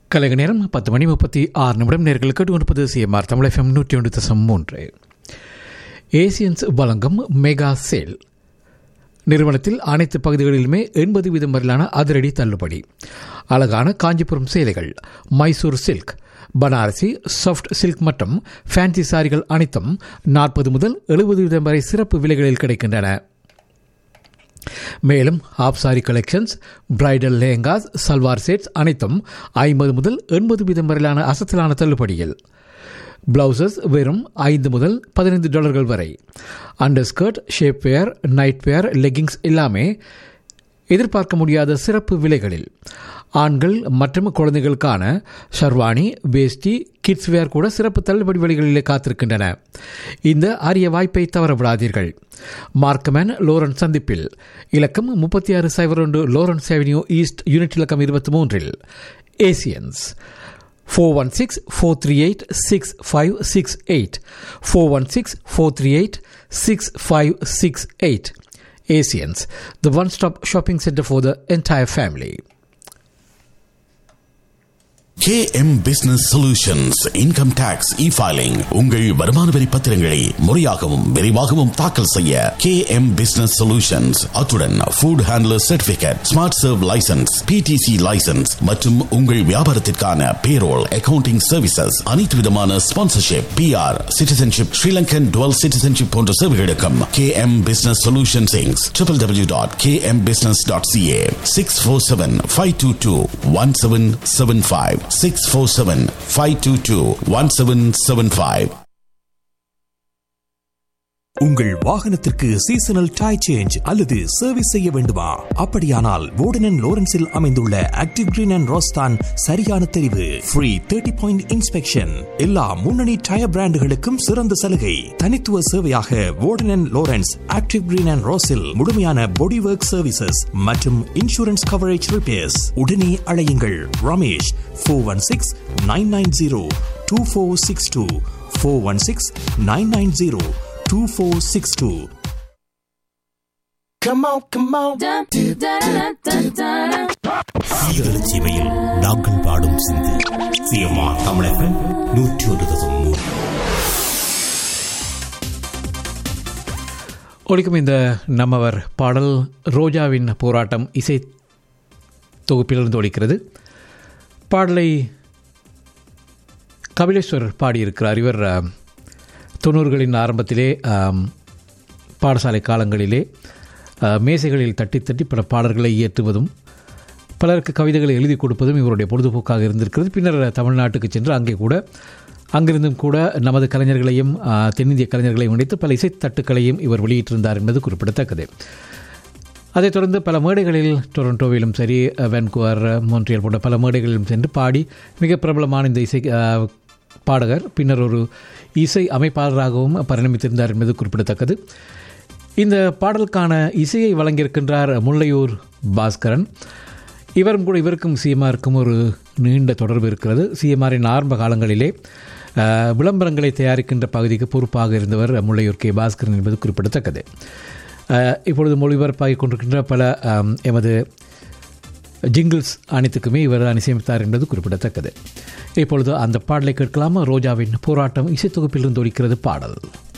கலைக நேரம் பத்து மணி முப்பத்தி ஆறு நிமிடம் நேர்கள் கேட்டு கொண்டிருப்பது சிஎம்ஆர் தமிழ் எஃப்எம் நூற்றி ஒன்று தசம் மூன்று ஏசியன்ஸ் வழங்கும் மெகா சேல் நிறுவனத்தில் அனைத்து பகுதிகளிலுமே எண்பது வீதம் வரையிலான அதிரடி தள்ளுபடி அழகான காஞ்சிபுரம் சேலைகள் Mysore silk Banarasi soft silk மற்றும் ஃபேன்சி சாரிகள் அனைத்தும் நாற்பது முதல் எழுபது வீதம் வரை சிறப்பு விலைகளில் கிடைக்கின்றன மேலும் half sari collections bridal lehengas salwar sets அனைத்தும் ஐம்பது முதல் எண்பது வீதம் வரையிலான அசத்தலான தள்ளுபடியில் பிளவுசஸ் வெறும் ஐந்து முதல் பதினைந்து டாலர்கள் வரை under skirt shape wear night wear leggings எல்லாமே எதிர்பார்க்க முடியாத சிறப்பு விலைகளில் ஆண்கள் மற்றும் குழந்தைகளுக்கான ஷர்வானி வேஷ்டி கிட்ஸ் வேர் கூட சிறப்பு தள்ளுபடி விலைகளிலே காத்திருக்கின்றன இந்த அரிய வாய்ப்பை தவறவிடாதீர்கள் மார்க்கமேன் லோரன்ஸ் சந்திப்பில் இலக்கம் முப்பத்தி ஆறு சைபர் ஒன்று லோரன்ஸ் அவென்யூ ஈஸ்ட் யூனிட் இலக்கம் இருபத்தி மூன்றில் Asians four one six four three eight six five six eight four one six four three eight six five six eight Asians, the one stop shopping center for the entire family. KM Business Solutions Income Tax E-Filing உங்கள் வருமான வரி பத்திரங்களை முறையாகவும் விரைவாகவும் தாக்கல் செய்ய KM Business Solutions அத்துடன் Food Handler Certificate Smart Serve License PTC License மற்றும் உங்கள் வியாபாரத்திற்கான Payroll Accounting Services அனைத்து விதமான Sponsorship PR Citizenship Sri Lankan Dual Citizenship போன்ற சேவைகளுக்கும் KM Business Solutions Inc. www.kmbusiness.ca 647-522-1775 647-522-1775 உங்கள் வாகனத்திற்கு சீசனல் டை சேஞ்ச் அல்லது சர்வீஸ் செய்ய வேண்டுமா அப்படியானால் வோர்டன் லோரன்ஸில் அமைந்துள்ள ஆக்டிவ் கிரீன் அண்ட் ரோஸ்தான் சரியான தெரிவு ஃப்ரீ தேர்ட்டி பாயிண்ட் இன்ஸ்பெக்ஷன் எல்லா முன்னணி டயர் பிராண்டுகளுக்கும் சிறந்த சலுகை தனித்துவ சேவையாக Warden Lawrence active green and ரோஸில் முழுமையான பாடி ஒர்க் சர்வீசஸ் மற்றும் இன்சூரன்ஸ் கவரேஜ் ரிப்பேர்ஸ் உடனே அழையுங்கள் Ramesh four one six nine nine zero two four six two four one six nine nine zero 2462. Come on, come on. சீரழிச்சிமையில் நாங்கள் பாடும் சிந்து சிஎம்ஆ தமிழகம் நூற்றி ஒரு தசம் மூணு ஒழிக்கும் இந்த நம்மவர் பாடல் ரோஜாவின் போராட்டம் இசை தொகுப்பிலிருந்து ஒழிக்கிறது பாடலை கபிலேஸ்வர் பாடியிருக்கிறார் இவர் அஹ், தொண்ணூறுகளின் ஆரம்பத்திலே ஆம், பாடசாலை காலங்களிலே அஹ், மேசைகளில் தட்டி தட்டி பல பாடல்களை இயற்றுவதும் பலருக்கு கவிதைகளை எழுதி கொடுப்பதும் இவருடைய பொழுதுபோக்காக இருந்திருக்கிறது பின்னர் தமிழ்நாட்டுக்கு சென்று அங்கே கூட அங்கிருந்தும் கூட நமது கலைஞர்களையும் அஹ், தென்னிந்திய கலைஞர்களையும் இணைத்து பல இசைத்தட்டுக்களையும் இவர் வெளியிட்டிருந்தார் என்பது குறிப்பிடத்தக்கது அதைத் தொடர்ந்து பல மேடைகளில் டொரண்டோவிலும் சரி வென்குவர் மோன்ட்ரியல் போன்ற பல மேடைகளிலும் சென்று பாடி மிக பிரபலமான இந்த இசை அஹ், பாடகர் பின்னர் ஒரு இசை அமைப்பாளராகவும் பரிணமித்திருந்தார் என்பது குறிப்பிடத்தக்கது இந்த பாடலுக்கான இசையை வழங்கியிருக்கின்றார் முல்லையூர் பாஸ்கரன் இவரும் கூட இவருக்கும் சிஎம்ஆருக்கும் ஒரு நீண்ட தொடர்பு இருக்கிறது சிஎம்ஆரின் ஆரம்ப காலங்களிலே அஹ், விளம்பரங்களை தயாரிக்கின்ற பகுதிக்கு பொறுப்பாக இருந்தவர் முல்லையூர் கே பாஸ்கரன் என்பது குறிப்பிடத்தக்கது அஹ், இப்பொழுது மொழிபரப்பாகிக் கொண்டிருக்கின்ற பல அம், எமது ஜிங்கிள்ஸ் அனைத்துக்குமே இவர் தான் இசையமைத்தார் என்பது குறிப்பிடத்தக்கது இப்பொழுது அந்த பாடலை கேட்கலாமா ரோஜாவின் போராட்டம் இசைத்தொகுப்பிலிருந்து ஒலிக்கிறது பாடல்